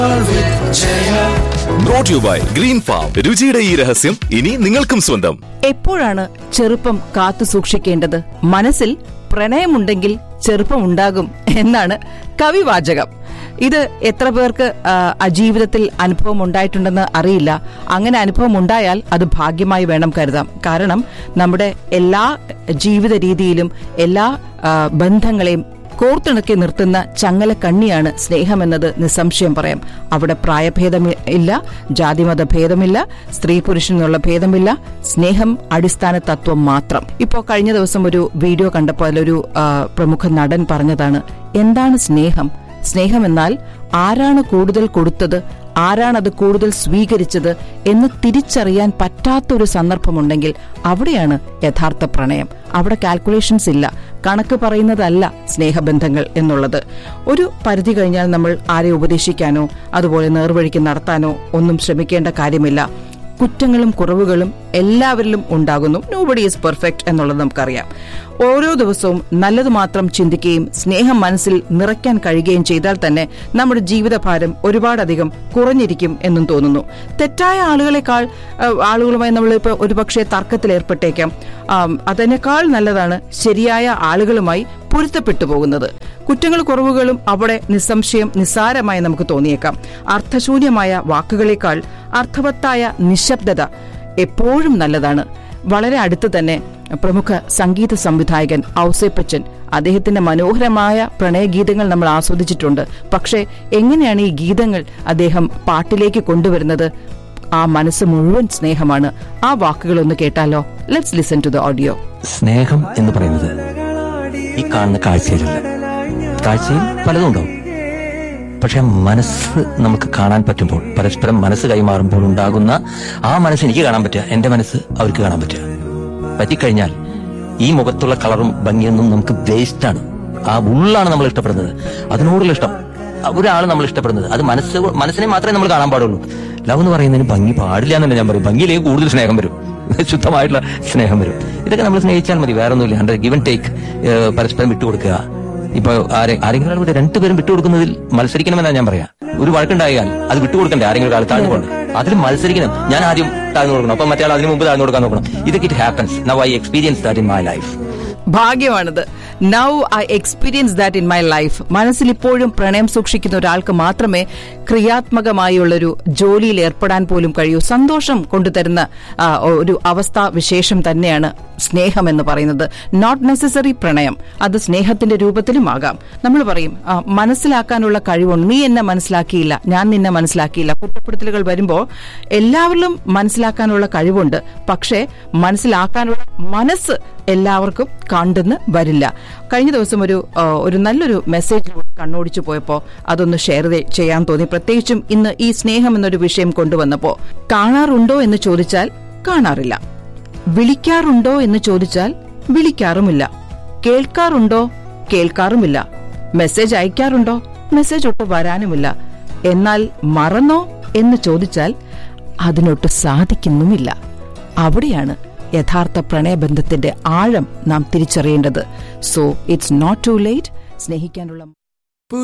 brought you by green farm രുചിയുടെ ഈ രഹസ്യം ഇനി നിങ്ങൾക്കും സ്വന്തം എപ്പോഴാണ് ചെറുപ്പം കാത്തു സൂക്ഷിക്കേണ്ടത് മനസ്സിൽ പ്രണയമുണ്ടെങ്കിൽ ചെറുപ്പമുണ്ടാകും എന്നാണ് കവിവാചകം ഇത് എത്ര പേർക്ക് ആ, ആ ജീവിതത്തിൽ അനുഭവം ഉണ്ടായിട്ടുണ്ടെന്ന് അറിയില്ല അങ്ങനെ അനുഭവം ഉണ്ടായാൽ അത് ഭാഗ്യമായി വേണം കരുതാം കാരണം നമ്മുടെ എല്ലാ ജീവിത രീതിയിലും എല്ലാ ആ, ബന്ധങ്ങളെയും കോർത്തിണക്കി നിർത്തുന്ന ചങ്ങല കണ്ണിയാണ് സ്നേഹമെന്നത് നിസ്സംശയം പറയാം അവിടെ പ്രായഭേദം ഇല്ല ജാതിമത ഭേദമില്ല സ്ത്രീ പുരുഷനുള്ള ഭേദമില്ല സ്നേഹം അടിസ്ഥാന തത്വം മാത്രം ഇപ്പോൾ കഴിഞ്ഞ ദിവസം ഒരു വീഡിയോ കണ്ടപ്പോൾ അതിലൊരു ആ, പ്രമുഖ നടൻ പറഞ്ഞതാണ് എന്താണ് സ്നേഹം സ്നേഹമെന്നാൽ ആരാണ് കൂടുതൽ കൊടുത്തത് ആരാണത് കൂടുതൽ സ്വീകരിച്ചത് എന്ന് തിരിച്ചറിയാൻ പറ്റാത്തൊരു സന്ദർഭമുണ്ടെങ്കിൽ അവിടെയാണ് യഥാർത്ഥ പ്രണയം അവിടെ കാൽക്കുലേഷൻസ് ഇല്ല കണക്ക് പറയുന്നതല്ല സ്നേഹബന്ധങ്ങൾ എന്നുള്ളത് ഒരു പരിധി കഴിഞ്ഞാൽ നമ്മൾ ആരെ ഉപദേശിക്കാനോ അതുപോലെ നേർവഴിക്ക് നടത്താനോ ഒന്നും ശ്രമിക്കേണ്ട കാര്യമില്ല കുറ്റങ്ങളും കുറവുകളും എല്ലാവരിലും ഉണ്ടാകുന്നു നോബഡി ഈസ് പെർഫെക്റ്റ് എന്നുള്ളത് നമുക്കറിയാം ഓരോ ദിവസവും നല്ലത് മാത്രം ചിന്തിക്കുകയും സ്നേഹം മനസ്സിൽ നിറയ്ക്കാൻ കഴിയുകയും ചെയ്താൽ തന്നെ നമ്മുടെ ജീവിതഭാരം ഒരുപാടധികം കുറഞ്ഞിരിക്കും എന്നും തോന്നുന്നു തെറ്റായ ആളുകളെക്കാൾ ആ, ആളുകളുമായി നമ്മൾ ഇപ്പോൾ ഒരുപക്ഷെ തർക്കത്തിൽ ഏർപ്പെട്ടേക്കാം ആം, അതിനേക്കാൾ നല്ലതാണ് ശരിയായ ആളുകളുമായി പൊരുത്തപ്പെട്ടു പോകുന്നത് കുറ്റങ്ങൾ കുറവുകളും അവിടെ നിസ്സംശയം നിസ്സാരമായി നമുക്ക് തോന്നിയേക്കാം അർത്ഥശൂന്യമായ വാക്കുകളേക്കാൾ അർത്ഥവത്തായ നിശബ്ദത എപ്പോഴും നല്ലതാണ് വളരെ അടുത്ത് തന്നെ പ്രമുഖ സംഗീത സംവിധായകൻ ഔസേപ്പച്ചൻ അദ്ദേഹത്തിന്റെ മനോഹരമായ പ്രണയഗീതങ്ങൾ നമ്മൾ ആസ്വദിച്ചിട്ടുണ്ട് പക്ഷേ എങ്ങനെയാണ് ഈ ഗീതങ്ങൾ അദ്ദേഹം പാട്ടിലേക്ക് കൊണ്ടുവരുന്നത് ആ മനസ്സ് മുഴുവൻ സ്നേഹമാണ് ആ വാക്കുകളൊന്ന് കേട്ടാലോ let's listen to the audio സ്നേഹം എന്ന് പറയുന്നത് ഈ കാണുന്ന കാഴ്ചയിലല്ല കാഴ്ചയിൽ പലതും ഉണ്ടാവും പക്ഷെ മനസ്സ് നമുക്ക് കാണാൻ പറ്റുമ്പോൾ പരസ്പരം മനസ്സ് കൈമാറുമ്പോൾ ഉണ്ടാകുന്ന ആ മനസ്സ് എനിക്ക് കാണാൻ പറ്റുക എന്റെ മനസ്സ് അവർക്ക് കാണാൻ പറ്റുക പറ്റിക്കഴിഞ്ഞാൽ ഈ മുഖത്തുള്ള കളറും ഭംഗിയൊന്നും നമുക്ക് വേസ്റ്റ് ആണ് ആ ഉള്ളാണ് നമ്മൾ ഇഷ്ടപ്പെടുന്നത് അതിനോടുള്ള ഇഷ്ടം ഒരാൾ നമ്മൾ ഇഷ്ടപ്പെടുന്നത് അത് മനസ്സ് മനസ്സിനെ മാത്രമേ നമ്മൾ കാണാൻ പാടുള്ളൂ ലവ് എന്ന് പറയുന്നതിന് ഭംഗി പാടില്ല എന്നല്ല ഞാൻ പറയും ഭംഗിയിലേക്ക് കൂടുതൽ സ്നേഹം വരും ശുദ്ധമായിട്ടുള്ള സ്നേഹം വരും ഇതൊക്കെ നമ്മൾ സ്നേഹിച്ചാൽ മതി വേറെ ഒന്നുമില്ല ഹൺഡ്രഡ് ഗിവൻ ടേക്ക് പരസ്പരം വിട്ടുകൊടുക്കുക ഇപ്പൊ ആരെ ആരെങ്കിലും ഒരാൾ രണ്ടുപേരും വിട്ടുകൊടുക്കുന്നതിൽ മത്സരിക്കണമെന്നാണ് ഞാൻ പറയാ ഒരു വഴക്കുണ്ടായാൽ അത് വിട്ടുകൊടുക്കണ്ടേ ആരെങ്കിലും ഒരാൾ താഴ്ന്നു കൊണ്ട് അതിൽ മത്സരിക്കണം ഞാൻ ആദ്യം താഴ്ന്നു കൊടുക്കണം അപ്പൊ മറ്റേ ആൾ അതിന് മുമ്പ് താഴ്ന്നു കൊടുക്കാൻ നോക്കണം ഇതൊക്കെ it happens now I experience that in my life ഭാഗ്യമാണത് now I experience that in my life മനസ്സിൽ ഇപ്പോഴും പ്രണയം സൂക്ഷിക്കുന്ന ഒരാൾക്ക് മാത്രമേ ക്രിയാത്മകമായുള്ളൊരു ജോലിയിൽ ഏർപ്പെടാൻ പോലും കഴിയൂ സന്തോഷം കൊണ്ടുതരുന്ന ആ, ഒരു അവസ്ഥ വിശേഷം തന്നെയാണ് സ്നേഹം എന്ന് പറയുന്നത് നോട്ട് നെസസറി പ്രണയം അത് സ്നേഹത്തിന്റെ രൂപത്തിലും ആകാം നമ്മൾ പറയും ആ, മനസ്സിലാക്കാനുള്ള കഴിവുണ്ട് നീ എന്നെ മനസ്സിലാക്കിയില്ല ഞാൻ നിന്നെ മനസ്സിലാക്കിയില്ല കുറ്റപ്പെടുത്തലുകൾ വരുമ്പോൾ എല്ലാവരിലും മനസ്സിലാക്കാനുള്ള കഴിവുണ്ട് പക്ഷേ മനസ്സിലാക്കാനുള്ള മനസ്സ് എല്ലാവർക്കും കണ്ടെന്ന് വരില്ല കഴിഞ്ഞ ദിവസം ഒരു ആ, ഒരു നല്ലൊരു മെസ്സേജ് കണ്ണോടിച്ചു പോയപ്പോൾ അതൊന്ന് ഷെയർ ചെയ്യാൻ തോന്നി പ്രത്യേകിച്ചും ഇന്ന് ഈ സ്നേഹം എന്നൊരു വിഷയം കൊണ്ടുവന്നപ്പോൾ കാണാറുണ്ടോ എന്ന് ചോദിച്ചാൽ കാണാറില്ല വിളിക്കാറുണ്ടോ എന്ന് ചോദിച്ചാൽ വിളിക്കാറുമില്ല കേൾക്കാറുണ്ടോ കേൾക്കാറുമില്ല മെസ്സേജ് അയക്കാറുണ്ടോ മെസ്സേജ് ഒട്ട് വരാനുമില്ല എന്നാൽ മറന്നോ എന്ന് ചോദിച്ചാൽ അതിനൊട്ട് സാധിക്കുന്നുമില്ല അവിടെയാണ് യഥാർത്ഥ പ്രണയബന്ധത്തിന്റെ ആഴം നാം തിരിച്ചറിയേണ്ടത് so it's not too late സ്നേഹിക്കാനുള്ള